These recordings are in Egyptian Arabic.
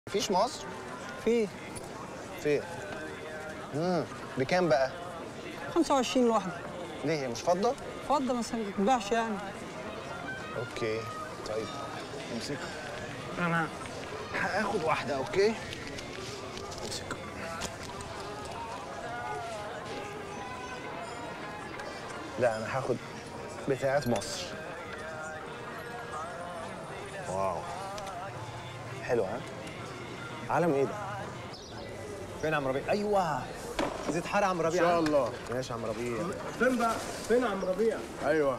مفيش مصر في فين امم بكام بقى 25 لوحده ليه هي مش فضه اتفضل بس ما تتباعش يعني اوكي طيب امسك انا هاخد واحده اوكي امسك لا انا هاخد بتاعت مصر واو حلو ها علم ايه ده فين عم ربيع؟ ايوه زيت حار عم ربيع ان شاء الله ماشي يا عم ربيع فين بقى فين عم ربيع ايوه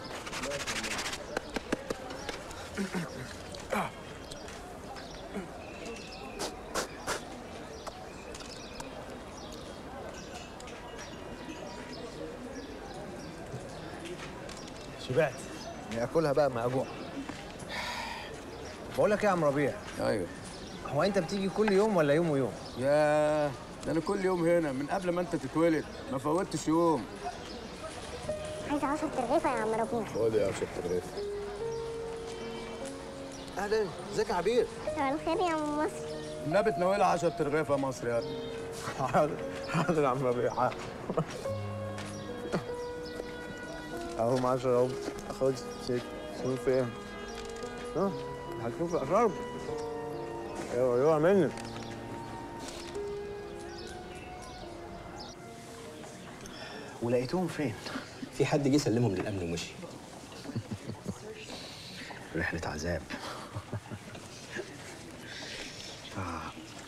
شبعت اكلها بقى ما اجوع بقول لك ايه يا عم ربيع ايوه هو انت بتيجي كل يوم ولا يوم ويوم يا ده انا كل يوم هنا من قبل ما انت تتولد ما فوتش يوم عايزة عشر ترغيفة يا عم ربيع خد يا عشان تغريف اهلا ازيك يا عبير مساء الخير يا عم مصر النبي تناولها 10 ترغيف يا مصر يا ابني حاضر حاضر يا عم ربيع حاضر. اهو ب 10 اهو خد سيك شوف فين ها هتشوف الاسرار ايوه ايوه مني ولقيتوهم فين في حد جه سلمهم للامن ومشي رحله عذاب آه.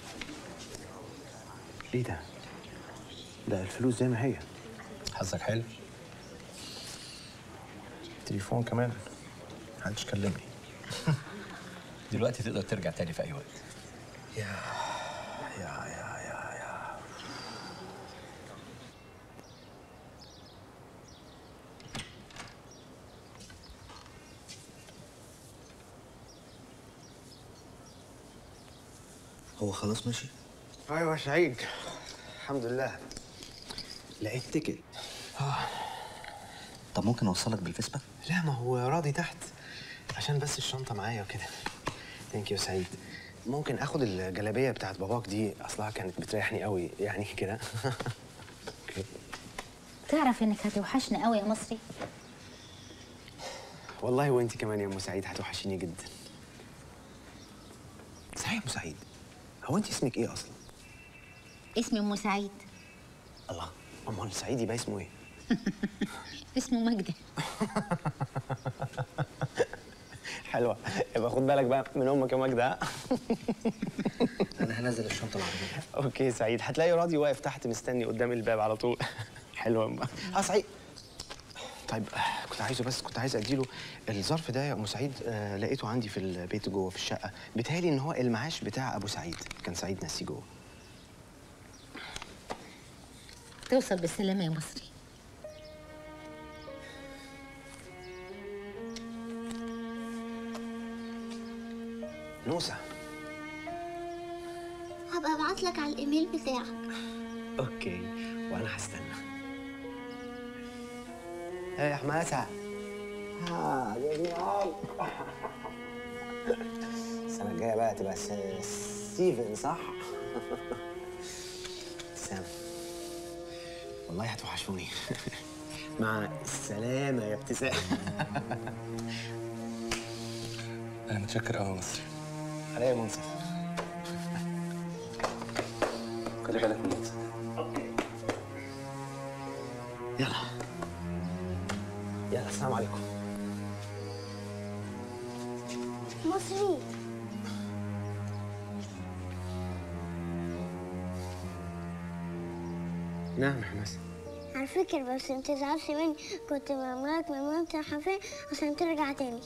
ايه ده ده الفلوس زي ما هي حظك حلو تليفون كمان محدش كلمني دلوقتي تقدر ترجع تاني في اي وقت يا يا يا يا يا هو خلاص ماشي ايوه يا سعيد الحمد لله لقيت تيكت طب ممكن اوصلك بالفيسبا لا ما هو راضي تحت عشان بس الشنطه معايا وكده ثانك يو سعيد ممكن اخد الجلابيه بتاعت باباك دي اصلها كانت بتريحني قوي يعني كده اوكي تعرف انك هتوحشني قوي يا مصري والله وانت كمان يا ام سعيد هتوحشيني جدا صحيح يا ام سعيد هو انت اسمك ايه اصلا اسمي ام سعيد الله امال سعيد يبقى اسمه ايه اسمه مجدي حلوه يبقى خد بالك بقى من امك يا ماجدة ها؟ انا هنزل الشنطه العربيه اوكي سعيد هتلاقي راضي واقف تحت مستني قدام الباب على طول حلوه اه سعيد طيب آه، كنت عايزه بس كنت عايز اديله الظرف ده يا ام سعيد آه لقيته عندي في البيت جوه في الشقه بيتهيألي ان هو المعاش بتاع ابو سعيد كان سعيد ناسيه جوه توصل بالسلامه يا مصري نوسه هبقى ابعت لك على الايميل بتاعك اوكي وانا هستنى ايه يا حماسه ها جميل السنه الجايه بقى تبقى س- ستيفن صح سام والله هتوحشوني مع السلامه يا ابتسام انا متشكر قوي يا مصري عليا يا منصف خلي بالك من نفسك يلا يلا السلام عليكم مصري نعم يا حماسه على فكرة بس انت تزعلش مني كنت بعملك من مامتي حفاه عشان ترجع تاني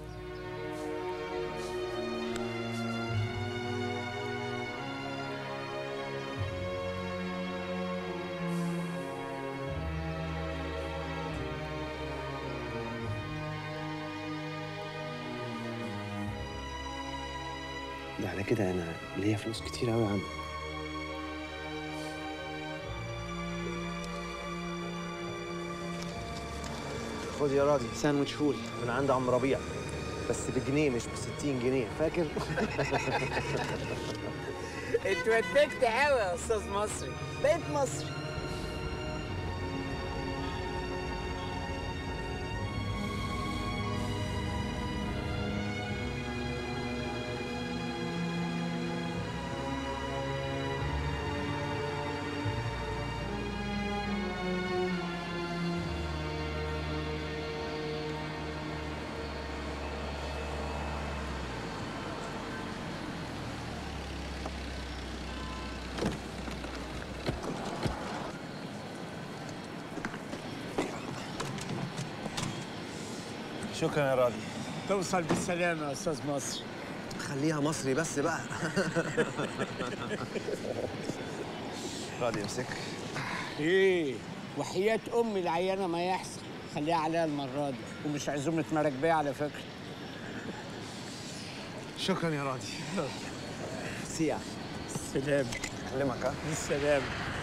ده على كده انا ليا فلوس كتير قوي عنده خد يا راضي ساندوتش فول من عند عم ربيع بس بجنيه مش ب 60 جنيه فاكر؟ اتودكت قوي يا استاذ مصري بقيت مصري شكرا يا راضي توصل بالسلامه يا استاذ مصري خليها مصري بس بقى راضي امسك ايه وحياة امي العيانه ما يحصل خليها عليها المره دي ومش عزومه مراكبيه على فكره شكرا يا راضي سيا سلام اكلمك ها بالسلامه